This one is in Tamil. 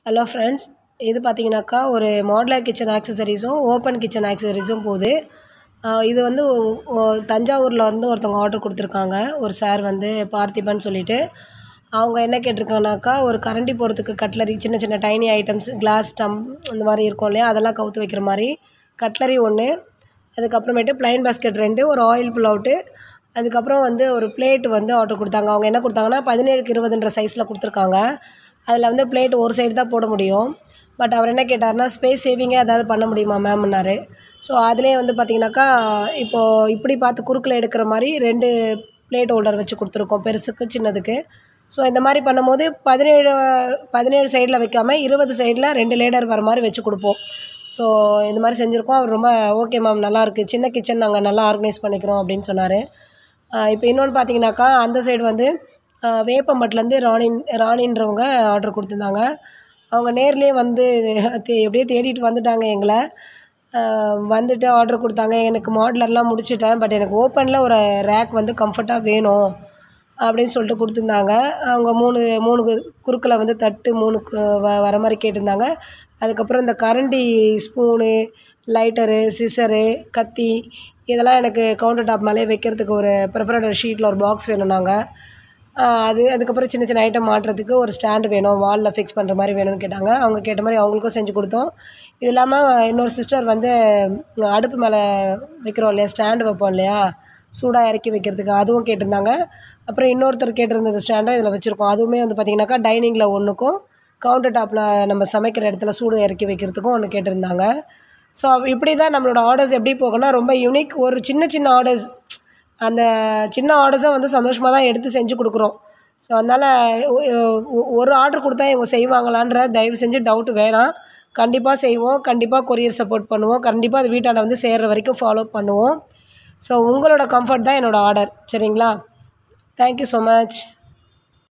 ஹலோ ஃப்ரெண்ட்ஸ் இது பார்த்தீங்கன்னாக்கா ஒரு மாடுலர் கிச்சன் ஆக்சசரிஸும் ஓப்பன் கிச்சன் ஆக்சசரிஸும் போகுது இது வந்து ஒ- ஒ- தஞ்சாவூரில் வந்து ஒருத்தவங்க ஆர்டர் கொடுத்துருக்காங்க ஒரு சார் வந்து பார்த்திபன் சொல்லிட்டு அவங்க என்ன கேட்டிருக்காங்கனாக்கா ஒரு கரண்டி போடுறதுக்கு கட்லரி சின்ன சின்ன டைனி ஐட்டம்ஸ் கிளாஸ் டம் அந்த மாதிரி இருக்கும் இல்லையா அதெல்லாம் கவுத்து வைக்கிற மாதிரி கட்லரி ஒன்று அதுக்கப்புறமேட்டு ப்ளைன் பாஸ்கெட் ரெண்டு ஒரு ஆயில் புல் அவுட்டு அதுக்கப்புறம் வந்து ஒரு பிளேட் வந்து ஆர்டர் கொடுத்தாங்க அவங்க என்ன கொடுத்தாங்கன்னா பதினேழுக்கு இருபதுன்ற சைஸில் கொடுத்துருக்காங்க அதில் வந்து பிளேட் ஒரு சைடு தான் போட முடியும் பட் அவர் என்ன கேட்டார்னா ஸ்பேஸ் சேவிங்கே ஏதாவது பண்ண முடியுமா மேம்னாரு ஸோ அதிலே வந்து பார்த்தீங்கன்னாக்கா இப்போது இப்படி பார்த்து குறுக்கில் எடுக்கிற மாதிரி ரெண்டு பிளேட் ஹோல்டர் வச்சு கொடுத்துருக்கோம் பெருசுக்கு சின்னதுக்கு ஸோ இந்த மாதிரி பண்ணும்போது பதினேழு பதினேழு சைடில் வைக்காமல் இருபது சைடில் ரெண்டு லேடர் வர மாதிரி வச்சு கொடுப்போம் ஸோ இந்த மாதிரி செஞ்சுருக்கோம் அவர் ரொம்ப ஓகே மேம் நல்லாயிருக்கு சின்ன கிச்சன் நாங்கள் நல்லா ஆர்கனைஸ் பண்ணிக்கிறோம் அப்படின்னு சொன்னார் இப்போ இன்னொன்று பார்த்தீங்கன்னாக்கா அந்த சைடு வந்து ஆஹ் வேப்பம்பட்டிலேருந்து ராணின் ராணின்றவங்க ஆர்டர் கொடுத்துருந்தாங்க அவங்க நேர்லேயே வந்து தே- எப்படியோ தேடிட்டு வந்துட்டாங்க எங்களை ஆஹ் வந்துட்டு ஆர்டர் கொடுத்தாங்க எனக்கு மாடலர்லாம் முடிச்சிட்டேன் பட் எனக்கு ஓப்பனில் ஒரு ரேக் வந்து கம்ஃபர்ட்டாக வேணும் அப்படின்னு சொல்லிட்டு கொடுத்துருந்தாங்க அவங்க மூணு மூணு கு- குறுக்கில் வந்து தட்டு மூணு கு- வ வர மாதிரி கேட்டிருந்தாங்க அதுக்கப்புறம் இந்த கரண்டி ஸ்பூனு லைட்டரு சிசரு கத்தி இதெல்லாம் எனக்கு கவுண்டர் டாப் மேலே வைக்கிறதுக்கு ஒரு ப்ரிஃபரட் ஷீட்டில் ஒரு பாக்ஸ் வேணும் நாங்கள் அது அதுக்கப்புறம் சின்ன சின்ன ஐட்டம் மாட்டுறதுக்கு ஒரு ஸ்டாண்டு வேணும் வாலில் ஃபிக்ஸ் பண்ணுற மாதிரி வேணும்னு கேட்டாங்க அவங்க கேட்ட மாதிரி அவங்களுக்கும் செஞ்சு கொடுத்தோம் இது இல்லாமல் இன்னொரு சிஸ்டர் வந்து உம், அடுப்பு மேலே வைக்கிறோம் இல்லையா ஸ்டாண்டு வைப்போம் இல்லையா சூடாக இறக்கி வைக்கிறதுக்கு அதுவும் கேட்டிருந்தாங்க அப்புறம் இன்னொருத்தர் கேட்டிருந்த ஸ்டாண்டும் இதில் வச்சுருக்கோம் அதுவுமே வந்து பார்த்திங்கனாக்கா டைனிங்கில் ஒன்றுக்கும் கவுண்டர் டாப்பில் நம்ம சமைக்கிற இடத்துல சூடு இறக்கி வைக்கிறதுக்கும் ஒன்று கேட்டிருந்தாங்க ஸோ இப்படி தான் நம்மளோட ஆர்டர்ஸ் எப்படி போகும்னா ரொம்ப யூனிக் ஒரு சின்ன சின்ன ஆர்டர்ஸ் அந்த சின்ன ஆர்டர்ஸை வந்து சந்தோஷமாக தான் எடுத்து செஞ்சு கொடுக்குறோம் ஸோ அதனால் ஒரு ஆர்டர் கொடுத்தா இவங்க செய்வாங்களான்ற தயவு செஞ்சு டவுட் வேணாம் கண்டிப்பாக செய்வோம் கண்டிப்பாக கொரியர் சப்போர்ட் பண்ணுவோம் கண்டிப்பாக அது வீட்டாண்ட வந்து சேர்ற வரைக்கும் ஃபாலோ பண்ணுவோம் ஸோ உங்களோட கம்ஃபர்ட் தான் என்னோடய ஆர்டர் சரிங்களா தேங்க்யூ ஸோ மச்